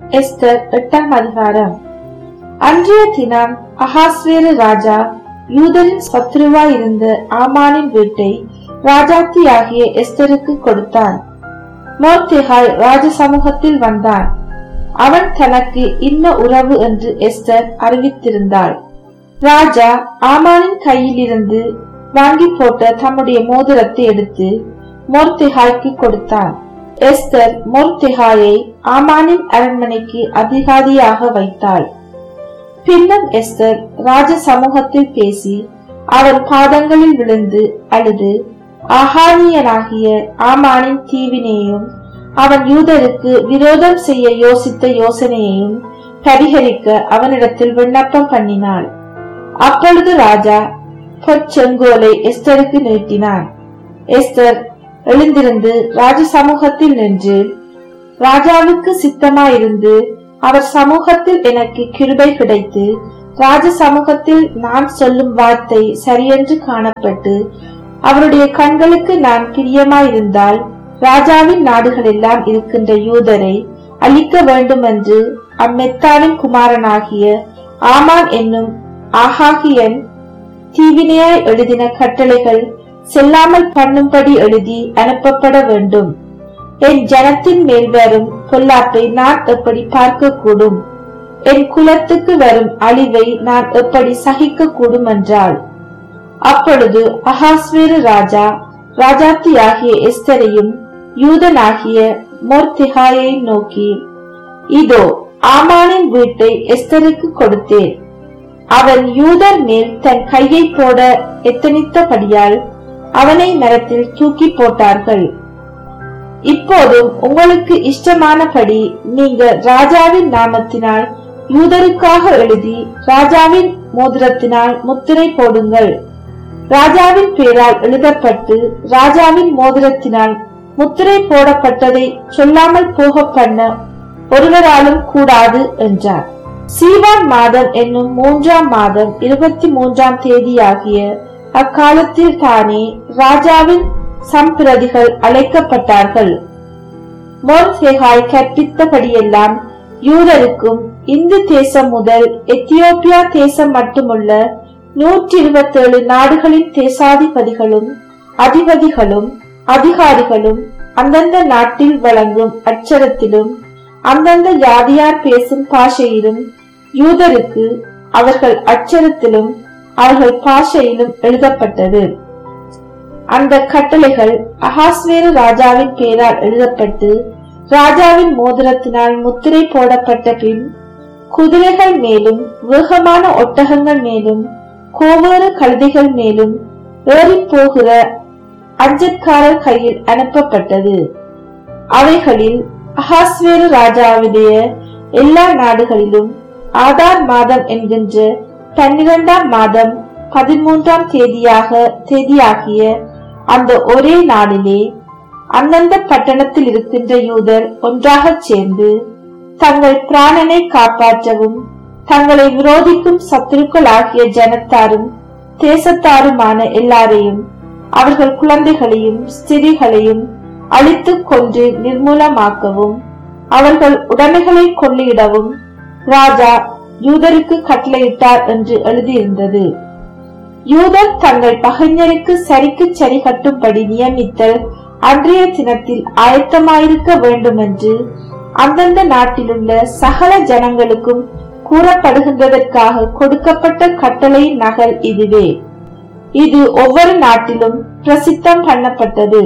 Esther எட்டாம் அதிகாரம் அன்றைய தினம் அகாஸ்வேரு ராஜா யூதரின் சத்ருவாய் இருந்த ஆமானின் வீட்டை ராஜாத்தியாகிய எஸ்தருக்கு கொடுத்தான் மோர்தேகாய் ராஜ சமூகத்தில் வந்தான் அவன் தனக்கு இன்ன உறவு என்று எஸ்தர் அறிவித்திருந்தாள் ராஜா ஆமானின் கையிலிருந்து வாங்கி போட்ட தம்முடைய மோதிரத்தை எடுத்து மோர்தேகாய்க்கு கொடுத்தான் எஸ்தர் மோர்தேகாயை ஆமானின் அரண்மனைக்கு அதிகாரியாக வைத்தாள் பின்னர் எஸ்தர் ராஜ சமூகத்தில் பேசி அவன் பாதங்களில் விழுந்து அழுது ஆகானியனாகிய ஆமானின் தீவினையும் அவன் யூதருக்கு விரோதம் செய்ய யோசித்த யோசனையையும் பரிகரிக்க அவனிடத்தில் விண்ணப்பம் பண்ணினாள் அப்பொழுது ராஜா பொற்செங்கோலை எஸ்தருக்கு நீட்டினான் எஸ்தர் எழுந்திருந்து ராஜ சமூகத்தில் நின்று ராஜாவுக்கு சித்தமாயிருந்து அவர் சமூகத்தில் எனக்கு கிருபை கிடைத்து ராஜ சமூகத்தில் நான் சொல்லும் வார்த்தை சரியென்று காணப்பட்டு அவருடைய கண்களுக்கு நான் பிரியமாயிருந்தால் ராஜாவின் நாடுகளெல்லாம் இருக்கின்ற யூதரை அழிக்க வேண்டும் என்று அம்மெத்தாவின் குமாரனாகிய ஆமான் என்னும் ஆகாகியன் தீவினையாய் எழுதின கட்டளைகள் செல்லாமல் பண்ணும்படி எழுதி அனுப்பப்பட வேண்டும் என் ஜனத்தின் மேல் வரும் பொல்லாப்பை நான் எப்படி பார்க்க கூடும் என் குலத்துக்கு வரும் அழிவை நான் எப்படி சகிக்க கூடும் என்றாள் அப்பொழுது அகாஸ்வேரு ராஜா ராஜாத்தியாகிய எஸ்தரையும் யூதனாகிய மோர்த்திகாயை நோக்கி இதோ ஆமானின் வீட்டை எஸ்தருக்கு கொடுத்தேன் அவன் யூதர் மேல் தன் கையை போட எத்தனித்தபடியால் அவனை மரத்தில் தூக்கி போட்டார்கள் இப்போதும் உங்களுக்கு இஷ்டமானபடி நீங்க ராஜாவின் நாமத்தினால் யூதருக்காக எழுதி ராஜாவின் மோதிரத்தினால் முத்திரை போடுங்கள் ராஜாவின் பேரால் எழுதப்பட்டு ராஜாவின் மோதிரத்தினால் முத்திரை போடப்பட்டதை சொல்லாமல் போக பண்ண ஒருவராலும் கூடாது என்றார் சீவான் மாதம் என்னும் மூன்றாம் மாதம் இருபத்தி மூன்றாம் தேதியாகிய அக்காலத்தில் தானே ராஜாவின் சம்பிரதிகள் அழைக்கப்பட்டார்கள் மோர்சேகாய் கற்பித்தபடியெல்லாம் யூதருக்கும் இந்து தேசம் முதல் எத்தியோப்பியா தேசம் மட்டுமுள்ள நூற்றி இருபத்தேழு நாடுகளின் தேசாதிபதிகளும் அதிபதிகளும் அதிகாரிகளும் அந்தந்த நாட்டில் வழங்கும் அச்சரத்திலும் அந்தந்த யாதியார் பேசும் பாஷையிலும் யூதருக்கு அவர்கள் அச்சரத்திலும் அவர்கள் பாஷையிலும் எழுதப்பட்டது அந்த கட்டளைகள் அகாஸ்வேரு ராஜாவின் பெயரால் எழுதப்பட்டு ராஜாவின் மோதிரத்தினால் முத்திரை போடப்பட்ட பின் குதிரைகள் மேலும் வேகமான ஒட்டகங்கள் மேலும் கோவேறு கழுதைகள் மேலும் ஏறிப் போகிற அஞ்சற்காரர் கையில் அனுப்பப்பட்டது அவைகளில் அகாஸ்வேரு ராஜாவுடைய எல்லா நாடுகளிலும் ஆதார் மாதம் என்கின்ற பன்னிரண்டாம் மாதம் பதிமூன்றாம் தேதியாக தேதியாகிய அந்த ஒரே நாளிலே அந்தந்த பட்டணத்தில் இருக்கின்ற யூதர் ஒன்றாகச் சேர்ந்து தங்கள் பிராணனை காப்பாற்றவும் தங்களை விரோதிக்கும் சத்துருக்கள் ஆகிய ஜனத்தாரும் தேசத்தாருமான எல்லாரையும் அவர்கள் குழந்தைகளையும் ஸ்திரிகளையும் அழித்து கொன்று நிர்மூலமாக்கவும் அவர்கள் உடைமைகளை கொள்ளையிடவும் ராஜா யூதருக்கு கட்டளையிட்டார் என்று எழுதியிருந்தது யூதர் தங்கள் பகைஞருக்கு சரிக்கு சரி கட்டும்படி நியமித்தல் அன்றைய தினத்தில் ஆயத்தமாயிருக்க வேண்டும் என்று அந்தந்த நாட்டிலுள்ள சகல ஜனங்களுக்கும் கூறப்படுகின்றதற்காக கொடுக்கப்பட்ட கட்டளையின் நகல் இதுவே இது ஒவ்வொரு நாட்டிலும் பிரசித்தம் பண்ணப்பட்டது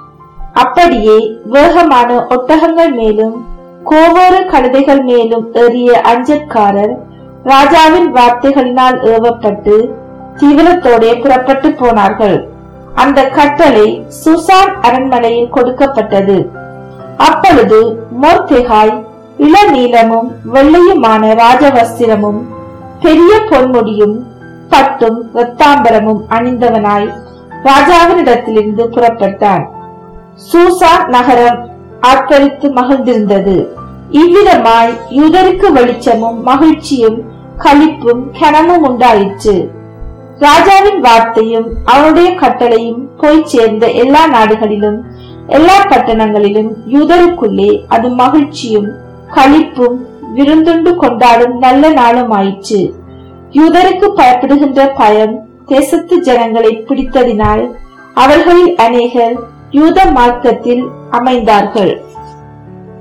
அப்படியே வேகமான ஒட்டகங்கள் மேலும் கோவோரு கழுதைகள் மேலும் ஏறிய அஞ்சற்காரர் ராஜாவின் வார்த்தைகளினால் ஏவப்பட்டு தீவிரத்தோடே புறப்பட்டு போனார்கள் அந்த கட்டளை சுசான் அரண்மனையில் கொடுக்கப்பட்டது அப்பொழுது மோர்தேகாய் இளநீலமும் வெள்ளையுமான ராஜவஸ்திரமும் பெரிய பொன்முடியும் பட்டும் இரத்தாம்பரமும் அணிந்தவனாய் ராஜாவினிடத்திலிருந்து புறப்பட்டான் சூசான் நகரம் ஆர்ப்பரித்து மகிழ்ந்திருந்தது இவ்விதமாய் யூதருக்கு வெளிச்சமும் மகிழ்ச்சியும் களிப்பும் கனமும் உண்டாயிற்று ராஜாவின் வார்த்தையும் அவனுடைய கட்டளையும் போய் சேர்ந்த எல்லா நாடுகளிலும் எல்லா பட்டணங்களிலும் யூதருக்குள்ளே அது மகிழ்ச்சியும் களிப்பும் விருந்துண்டு கொண்டாடும் நல்ல நாளும் ஆயிற்று யூதருக்கு பயப்படுகின்ற பயம் தேசத்து ஜனங்களை பிடித்ததினால் அவர்களில் அநேகர் யூத மார்க்கத்தில் அமைந்தார்கள்